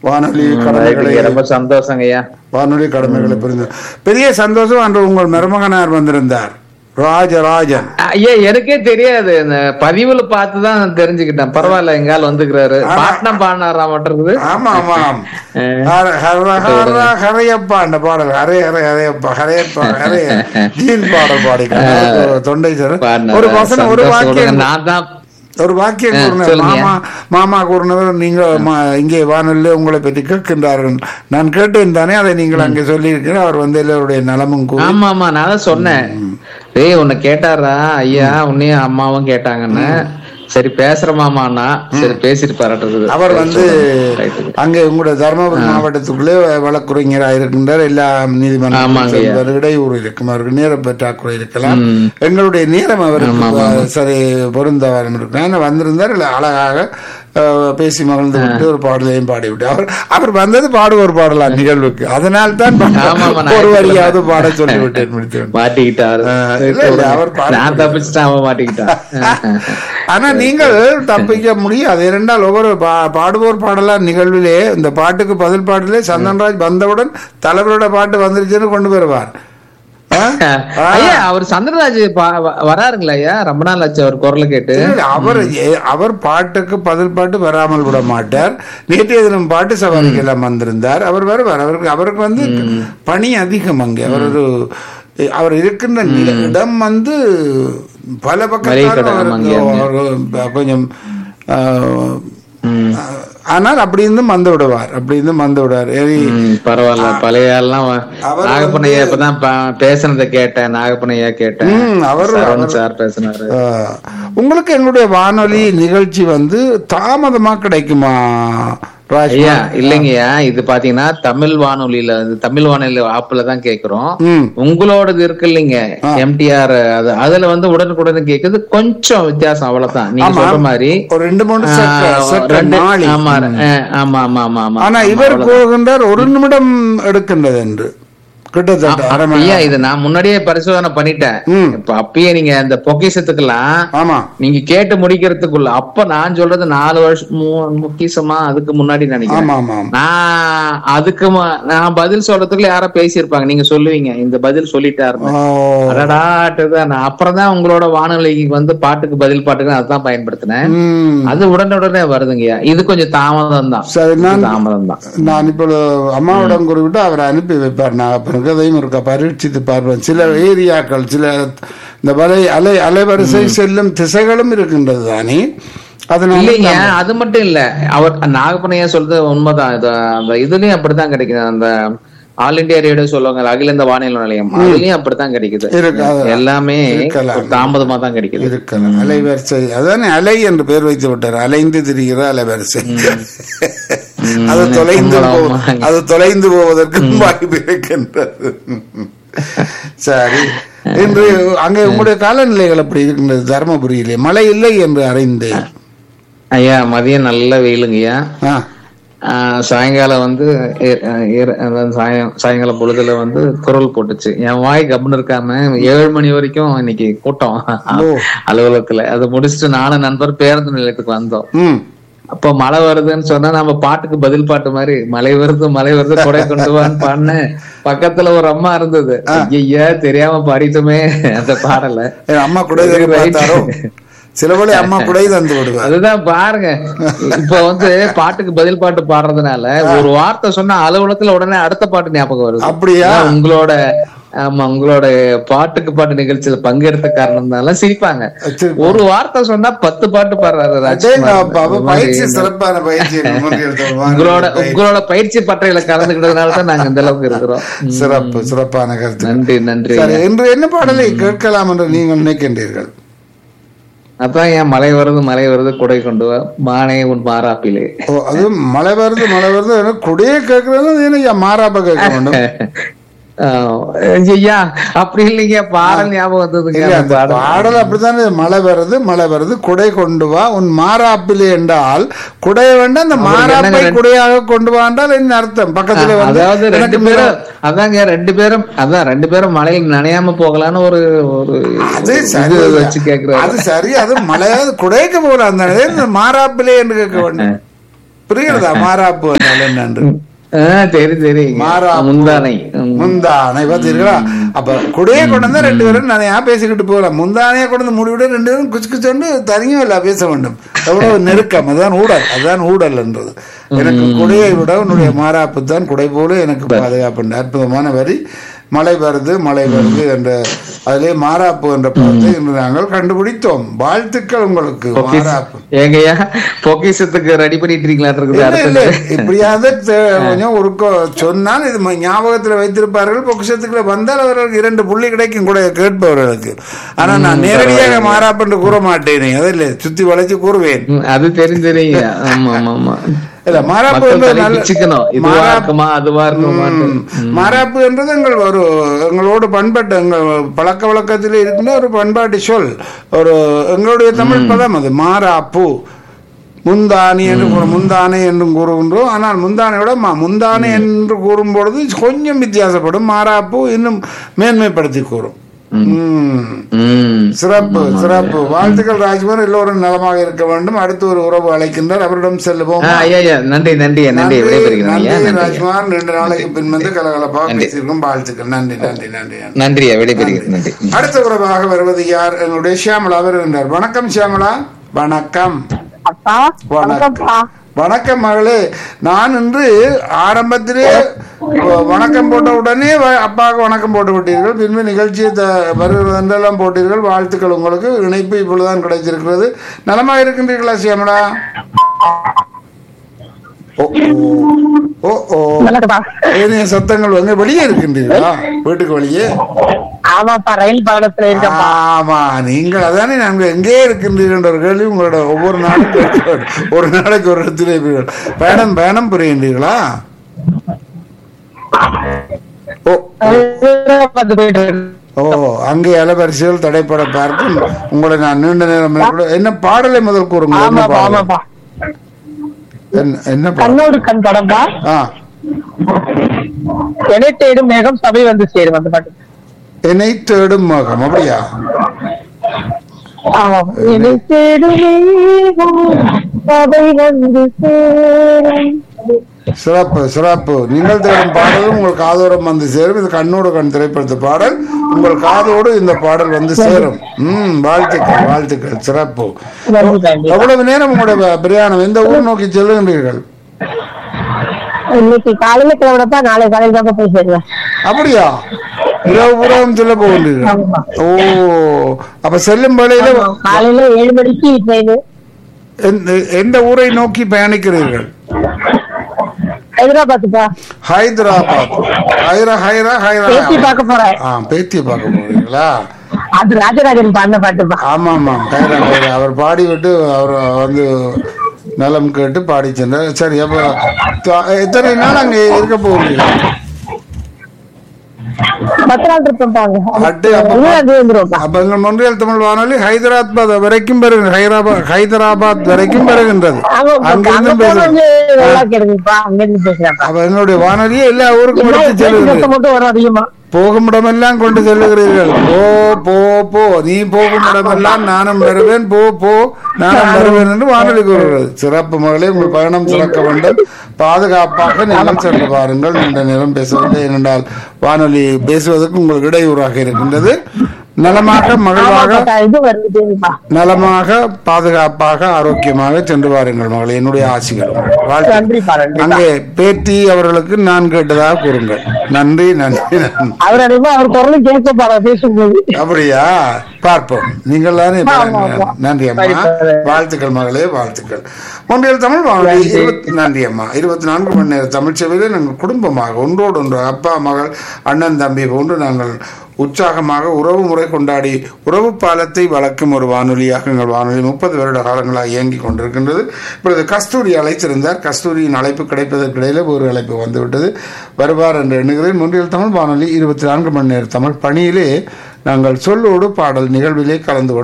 வானொலி ரைட்டுங்க, கடமைகளை ரொம்ப சந்தோஷங்க ஐயா வானொலி கடமைகளை புரிந்து பெரிய சந்தோஷம் அன்று உங்கள் மருமகனார் வந்திருந்தார் ராஜராஜன் ஐயா எனக்கே தெரியாது இந்த பதிவுல பார்த்துதான் தெரிஞ்சுக்கிட்டேன் பரவாயில்ல எங்கால் வந்துக்கிறாரு பாட்னா பாடினாரா மட்டும் இருக்குது ஆமா ஆமா ஹர- ஹர- ஹர ஹரையப்பா அந்த பாடல் ஹரே ஹரே ஹரையப்பா ஹரையப்பா ஹரே ஜீன் பாடல் பாடிக்கிறார் தொண்டை சார் பாடினாரா? ஒரு வசனம் ஒரு சந்தோஷம் வாக்கியம் கொடுங்க. நான் தான் ஒரு வாக்கியம் ஆ, கூறினார் சொல்லுங்க. மாமா மாமா கூறினவர் நீங்க மா- இங்கே வானொலியில் உங்களை பற்றி கேட்கின்றார்கள் நான் கேட்டேன் தானே அதை நீங்கள் அங்கே சொல்லியிருக்கிறேன் அவர் வந்து எல்லோருடைய நலமும் கூறி ஆமா ஆமா நான் தான் சொன்னேன் டேய் உன்னை கேட்டாரா ஐயா உன்னையும் அம்மாவும் கேட்டாங்கன்னு சரி பேசுற மாமாண்ணா சரி பேசிட்டு பாராட்டுறது அவர் வந்து ரைட்டு. அங்கே உங்களுடைய தருமபுரி மாவட்டத்துக்குள்ளே வழக்குரைஞராக இருக்கின்றார் எல்லா நீதிமன்றம் ஆமாங்க ஐயா. செல்வார். இடையூறு இருக்கும் அவருக்கு நேர பற்றாக்குறை இருக்கலாம் எங்களுடைய நேரம் அவருக்கு அஹ், சரி பொருந்தவாரம் இருக்கலாம் வந்திருந்தார் இல்ல அழகாக அஹ், பேசி மகிழ்ந்து விட்டு ஒரு பாடலையும் பாடிவிட்டு அவர் அவர் வந்தது பாடுவோர் பாடலாம் நிகழ்வுக்கு அதனால் தான் ஆமா, ஆமா, நான் ஒரு வரியாவது பாட சொல்லிவிட்டேன் முடித்து விட்டேன். மாட்டிக்கிட்டாரு ஆ, இல்ல, இல்ல, அவர் பாட நான் தப்பிச்சுட்டேன் அவன் மாட்டிக்கிட்டான் ஆனா நீங்கள் தப்பிக்க முடியாது ஏனென்றால் ஒவ்வொரு பா- பாடுவோர் பாடலாம் நிகழ்விலே இந்த பாட்டுக்கு பதில் பாட்டிலே சந்தன்ராஜ் வந்தவுடன் தலைவரோட பாட்டு வந்துருச்சுன்னு கொண்டு வருவார் ஆ? ஆ. ஐயா அவர் சந்திரராஜ் பா- வ- வராருங்களா ஐயா ரொம்ப நாள் ஆச்சு அவர் குரலை கேட்டு இல்ல, அவர் ஏ- அவர் பாட்டுக்கு பதில் பாட்டு வராமல் விட மாட்டார் நேற்றைய தினம் பாட்டு சவாரிக்கு எல்லாம் வந்திருந்தார் அவர் வருவார் அவருக்கு அவருக்கு வந்து பணி அதிகம் அங்கே அவர் ஒரு அவர் இருக்கின்ற நில- இடம் வந்து பல பக்கத்தாலும் கடை, அவருக்கு ஆமாங்க. அவர் கொஞ்சம் ஆ, ம். ஆனால் அப்படி இருந்தும் வந்து விடுவார் அப்படி இருந்தும் வந்து விடுவார் ஏறி ம், பரவாயில்ல பழைய ஆள்லாம் வ- அவர் நாகப்பனையா இப்பதான் ப- பேசுனதை கேட்டேன் நாகப்பனையா கேட்டேன் ம், அவர் சரவணன் சார் பேசினாரு ஆ, உங்களுக்கு எங்களுடைய வானொலி நிகழ்ச்சி வந்து தாமதமா கிடைக்குமா ராஜ் ஐயா இல்லைங்கய்யா இது பாத்தீங்கன்னா தமிழ் வானொலியில வந்து தமிழ் வானொலி ஆப்ல தான் கேக்குறோம் ம் உங்களோடது இருக்கு இல்லைங்க எம்டிஆர் அது அதுல வந்து உடனுக்குடன் கேக்குது கொஞ்சம் வித்தியாசம் அவ்வளவுதான் நீங்க சொல்ற மாதிரி ஒரு ரெண்டு மூணு ஆ, செகண்ட் செகண்ட் ரெண்டு- நாளி ஆமா ஆ, ஆமா ஆமா ஆமா ஆமா ஆனா இவர் போகின்றார் ஒரு நிமிடம் எடுக்கின்றது என்று கிட்டத்தட்ட அரை மணி ஐயா இது நான் முன்னாடியே பரிசோதனை பண்ணிட்டேன் ம். இப்ப அப்பயே நீங்க அந்த பொக்கிஷத்துக்கெல்லாம் ஆமா நீங்க கேட்டு முடிக்கிறதுக்குள்ள அப்ப நான் சொல்றது நாலு வருஷம் மூ- பொக்கிஷமா அதுக்கு முன்னாடி நினைக்கிறேன் ஆமா ஆமா ஆமா நான் அதுக்கு ம- நான் பதில் சொல்றதுக்குள்ள யாரோ பேசியிருப்பாங்க நீங்க சொல்லுவீங்க இந்த பதில் சொல்லிட்டாருன்னு ஓ, அடடாட்டுதான் நான் அப்புறம் தான் உங்களோட வானொலிக்கு வந்து பாட்டுக்கு பதில் பாட்டுக்கு அதான் பயன்படுத்தினேன் ம். அது உடனுடனே வருதுங்கய்யா இது கொஞ்சம் தாமதம் தான் சரி நான் தாமதம் தான் நான் இப்போ அம்மாவிடம் குறிப்பிட்டு அவரை அனுப்பி வைப்பார் நான் அப்புறம் கதையும் இருக்க பரீட்சித்து பார்ப்பேன் சில ஏரியாக்கள் சில இந்த வலை அலை அலைவரிசை செல்லும் திசைகளும் இருக்கின்றது தானே அதனால இல்லைங்க அது மட்டும் இல்ல அவர் நாகப்பனையா சொல்றது உண்மைதான் இது அந்த இதுலயும் அப்படித்தான் கிடைக்குது அந்த ஆல் இந்தியா ரேடியோ சொல்லுவாங்க அகில இந்த வானிலை நிலையம் அதுலயும் அப்படித்தான் கிடைக்குது இருக்கு, அது- எல்லாமே இருக்கலாம். ஒரு தாமதமா தான் கிடைக்குது இருக்கலாம் அலைவரிசை அதானே அலை என்று பெயர் வைத்து விட்டார் அலைந்து திரிகிற அலைவரிசை அது தொலைந்து ஆமா, போ- ஆமா. அது தொலைந்து போவதற்கு வாய்ப்பு இருக்கின்றது சரி இன்று அங்கே உங்களுடைய காலநிலைகள் அப்படி இருக்கின்றது தருமபுரியிலே மழை இல்லை என்று அறிந்தேன் ஐயா மதியம் நல்ல வெயிலுங்கய்யா ஆ, ஆஹ் சாயங்காலம் வந்து இ- இர- அதாவது சாயம் சாயங்காலம் பொழுதுல வந்து குரல் போட்டுச்சு என் வாய் கப்னு இருக்காம ஏழு மணி வரைக்கும் இன்னைக்கு கூட்டம் அலுவலகத்துல அதை முடிச்சுட்டு நானும் நண்பர் பேருந்து நிலையத்துக்கு வந்தோம் ம் அப்போ மழை வருதுன்னு சொன்னா நம்ம பாட்டுக்கு பதில் பாட்டு மாதிரி மழை வருது மழை வருது கொடை கொண்டு வான்னு பாடினேன் பக்கத்துல ஒரு அம்மா இருந்தது ஐயா தெரியாம பாடிட்டுமே அந்த பாடல என் அம்மா குடை தந்து பார்த்தாரோ சில வேளை அம்மா குடை தந்து விடுவார் அதுதான் பாருங்க இப்ப வந்து பாட்டுக்கு பதில் பாட்டு பாடுறதுனால ஒரு வார்த்தை சொன்னா அலுவலகத்துல உடனே அடுத்த பாட்டு ஞாபகம் வருது அப்படியா அதான் உங்களோட ஆமா உங்களோட பாட்டுக்கு பாட்டு நிகழ்ச்சியில பங்கெடுத்த காரணம்னால சிரிப்பாங்க சரி. ஒரு வார்த்தை சொன்னா பத்து பாட்டு பாடுறாரு அடேங்க ராஜ்குமார். அப்பா, அப்ப அது மாதிரி பயிற்சி சிறப்பான பயிற்சி முன்னேறி எடுத்தோம். உங்களோட உங்களோட பயிற்சி பற்றையில கலந்துக்கிட்டதுனால தான் நாங்க இந்த அளவுக்கு இருக்கிறோம் சிறப்பு சிறப்பான கருத்து நன்றி நன்றி சரி இன்று என்ன பாடலை கேட்கலாம் என்று நீங்கள் நினைக்கின்றீர்கள் அதான் ஏன் மழை வருது மழை வருது குடை கொண்டு வா மானே உன் மாறாப்பிலே ஓ அது மழை வருது மழை வருது எனக்கு குடியே கேட்கறது என்ன மாறாப்ப கேட்க வேண்டும் ஆஹ் ஐயா அப்படி இல்லைங்க பாடல் ஞாபகம் வந்ததுங்க இல்ல, அந்த அந்த பாடல். பாடல் அப்படித்தானே மழை வருது மழை வருது குடை கொண்டு வா உன் மாறாப்பிலே என்றால் குடை வேண்டாம் அந்த மாறாப்பை என்னங்க குடையாக கொண்டு வா என்றால் என்ன அர்த்தம் பக்கத்துல வந்து அதாவது ரெண்டு எனக்கு பேரும் அதாங்க ரெண்டு பேரும் அதான் ரெண்டு பேரும் மழையில் நனையாம போகலான்னு ஒரு ஒரு அது இது சரி வச்சு கேக்குறாரு அது சரி அது மழையாவது குடைக்க போகலாம் அந்த நேரத்துல மாறாப்பிலே என்று கேட்க வேண்டும் புரிகிறதா மாறாப்பு என்றால் என்னன்று ஆஹ் சரி சரி மாறாப்பு. முந்தானை ம். முந்தானை பார்த்தீர்களா அப்ப குடையே கொண்டு வந்தா ரெண்டு பேரும் நிறையா பேசிக்கிட்டு போகலாம் முந்தானையை கொண்டு வந்து முடிவிட ரெண்டு பேரும் குச்சு குச்சோண்டு தனியும் இல்ல பேச வேண்டும் எவ்வளவு நெருக்கம் அதுதான் ஊடல் அதுதான் ஊடல் என்றது எனக்கு குடையை விட உன்னுடைய மாறாப்பு தான் குடை போல எனக்கு பாதுகாப்பு அற்புதமான வரி மழை வருது மழை வருது என்ற அதிலே மாறாப்பு என்ற பதத்தை இன்று நாங்கள் கண்டுபிடித்தோம் வாழ்த்துக்கள் உங்களுக்கு மாறாப்பு ஏங்கய்யா பொக்கிஷத்துக்கு ரெடி பண்ணிட்டு இருக்கீங்களா இருக்குது இல்ல, இல்ல. அடுத்தது இப்படியாவது தெ- கொஞ்சம் ஒரு கொ- சொன்னால் இது ம- ஞாபகத்துல வைத்திருப்பார்கள் பொக்கிஷத்துக்குள்ள வந்தால் அவர்களுக்கு இரண்டு புள்ளி கிடைக்கும் கூட கேட்பவர்களுக்கு ஆனா நான் நேரடியாக மாறாப்பென்று கூற மாட்டேனே அதில் சுத்தி வளைச்சு கூறுவேன் ம், அது தெரிஞ்சு தெரியுங்க ஆமா ஆமா ஆமா இல்ல மாறாப்பு மக்கள் என்பது தலை நல்ல பிச்சுக்கணும் இதுவா மாறாப்பு- இருக்குமா அதுவா இருக்குமா ம். மாறாப்பு என்பது எங்கள் ஒரு எங்களோடு பண்பாட்டு எங்கள் பழக்க வழக்கத்தில் இருக்கின்ற ஒரு பண்பாட்டு சொல் ஒரு எங்களுடைய தமிழ் பதம் அது மாறாப்பு முந்தானி என்று கூற முந்தானை என்றும் கூறுகின்றோம் ஆனால் முந்தானையோட மா- முந்தானை என்று கூறும் பொழுது கொஞ்சம் வித்தியாசப்படும் மாறாப்பு இன்னும் மேன்மைப்படுத்தி கூறும் ம். ம் சிறப்பு சிறப்பு வாழ்த்துக்கள் ராஜ்குமார் எல்லோரும் நலமாக இருக்க வேண்டும் அடுத்து ஒரு உறவு அழைக்கின்றார் அவரிடம் செல்லுவோம் ஆ, ஐயா ஐயா நன்றி நன்றி நன்றி விடைபெறுகிறேன் ஐயா நன்றி நன்றி ராஜ்குமார் ரெண்டு நாளைக்கு பின் வந்து கலகலப்பாக பேசியிருக்கோம் வாழ்த்துக்கள் நன்றி நன்றி நன்றி நன்றி. நன்றி ஐயா விடைபெறுகிறேன் நன்றி அடுத்த உறவாக வருவது யார் என்னுடைய ஷியாமலா வருகின்றார் வணக்கம் ஷியாமலா வணக்கம் அப்பா வணக்கம்ப்பா வணக்கம் மகளே நான் இன்று ஆரம்பத்திலே வ- வணக்கம் போட்ட உடனே வ- அப்பாவுக்கு வணக்கம் போட்டு விட்டீர்கள் பின்பு நிகழ்ச்சியை த வருகிறதெல்லாம் போட்டீர்கள் வாழ்த்துக்கள் உங்களுக்கு இணைப்பு இப்பொழுதுதான் கிடைச்சிருக்கிறது நலமா இருக்கின்றீர்களா சியாமலா ஓ ஓ ஓ ஓ நல்லதுப்பா ஏனைய சத்தங்கள் வந்து வெளியே இருக்கின்றீர்களா வீட்டுக்கு வெளியே ஆமாப்பா ரயில் பயணத்துல இருக்கப்பா ஆமா நீங்கள் அதானே நாங்கள் எங்கே இருக்கின்றீர்கள் ஒரு கேள்வி உங்களோட ஒவ்வொரு நாளும் கேட்க வேண்டும். ஒரு நாளைக்கு ஒரு இடத்துல இருப்பீர்கள் பயணம் பயணம் புரிகின்றீர்களா ஓ வந்து போயிட்டு இருக்கு. ஓ அங்கே அலவரிசைகள் தடைப்பட பார்க்கும் உங்களை நான் நீண்ட நேரம் கூட என்ன பாடலை முதல் கூறுங்க என்ன ஆமாப்பா பாடல் ஆமாப்பா என்ன- என்ன பாடல் கண்ணோடு கண் படம்பா ஆ எனை தேடும் மேகம் சபை வந்து சேரும் அந்த பாட்டு என்னை தேடும் மகம் அப்படியா ஆமாம் எனை தேடும் மேகம் சபை வந்து சேரும் சிறப்பு சிறப்பு நீங்கள் தேடும் பாடலும் உங்கள் காதோரம் வந்து சேரும் இது கண்ணோடு கண் திரைப்படத்து பாடல் உங்கள் காதோடு இந்த பாடல் வந்து சேரும் ம் வாழ்த்துக்கள் வாழ்த்துக்கள் சிறப்பு நன்றி நன்றி எவ்வளவு நேரம் உங்களுடைய பிரயாணம் எந்த ஊர் நோக்கி செல்லுகின்றீர்கள் இன்னைக்கு காலையில கிளம்பினப்பா நாளை காலையில தான் போய் சேருவேன் அப்படியா இரவு பூராவும் செல்ல போகின்றீர்கள் ஆமா. ஓ அப்ப செல்லும் வேளையில ஆமா, காலையில ஏழு மணிக்கு ட்ரெயின் எந்த- எந்த ஊரை நோக்கி பயணிக்கிறீர்கள் ஹைதராபாத்துப்பா ஹைதராபாத் ஹைரா ஹைரா ஹைரா பேத்தி பார்க்க போறேன் ஆ பேத்தியை பார்க்க போறீங்களா அது ராஜராஜன் பாடின பாட்டுப்பா ஆமா ஆமா ஹைரா ஹைரா அவர் பாடி விட்டு அவர் வந்து நலம் கேட்டு பாடி சென்றார் சரி அப்ப த- எத்தனை நாள் அங்க இருக்க போகிறீங்க பத்து நாள் இருப்பேன்ப்பா அங்க அட்டு அப்ப மூணாம் தேதி வந்துருவோம்ப்பா அப்ப எங்கள் மொன்றியல் தமிழ் வானொலி ஹைதராபாத் வரைக்கும் வருகிறது ஹைதராபாத் ஹைதராபாத் வரைக்கும் வருகின்றது ஆமா அங்க அங்கிருந்து போனா பேசுகிறேன் வந்து நல்லா கேளுங்கப்பா அங்க இருந்து பேசுறேன்ப்பா அப்ப எங்களுடைய வானொலியே எல்லா ஊருக்கும் எடுத்து பேச்சு செல்லுகிறது சத்தம் மட்டும் வரும் அதிகமா போகும் இடமெல்லாம் கொண்டு செல்லுகிறீர்கள் போ போ போ நீ போகும் இடமெல்லாம் நானும் வருவேன் போ போ நானும் வருவேன் என்று வானொலி கூறுகிறது சிறப்பு மகளே உங்கள் பயணம் சிறக்க வேண்டும் பாதுகாப்பாக நீங்கள் சென்று பாருங்கள் நீண்ட நேரம் பேசவில்லை ஏனென்றால் வானொலி பேசுவதற்கு உங்களுக்கு இடையூறாக இருக்கின்றது நலமாக மகிழ்வாக ஆமாப்பா, இது வருதுப்பா நலமாக பாதுகாப்பாக ஆரோக்கியமாக சென்று வாருங்கள் மகளே என்னுடைய ஆசிகள் வாழ்த்து நன்றிப்பா நன்றி அங்கே பேத்தி அவர்களுக்கு நான் கேட்டதாக கூறுங்கள் நன்றி நன்றி நன்றி அவர் அடிப்பா அவர் குரலும் கேட்கப்பா நான் பேசும்போது அப்படியா பார்ப்போம் நீங்கள் தானே ஆமா, ஆமா. நன்றி அம்மா சரி, சரி. வாழ்த்துக்கள் மகளே வாழ்த்துக்கள் ஒன்றியல் தமிழ் வானொலி இருபத்தி நன்றி அம்மா இருபத்தி நான்கு மணி நேர தமிழ் சேவையிலே நாங்கள் குடும்பமாக ஒன்றோடு ஒன்று அப்பா மகள் அண்ணன் தம்பி போன்று நாங்கள் உற்சாகமாக உறவு முறை கொண்டாடி உறவு பாலத்தை வளர்க்கும் ஒரு வானொலியாக எங்கள் வானொலி முப்பது வருட காலங்களாக இயங்கிக் கொண்டிருக்கின்றது இப்பொழுது கஸ்தூரி அழைத்திருந்தார் கஸ்தூரியின் அழைப்பு கிடைப்பதற்கு இடையில ஒரு அழைப்பு வந்துவிட்டது வருவார் என்று எண்ணுகிறேன் முன்றியல் தமிழ் வானொலி இருபத்தி நான்கு மணி நேர தமிழ் பணியிலே நாங்கள் சொல்லோடு பாடல் நிகழ்விலே கலந்து கொண்டு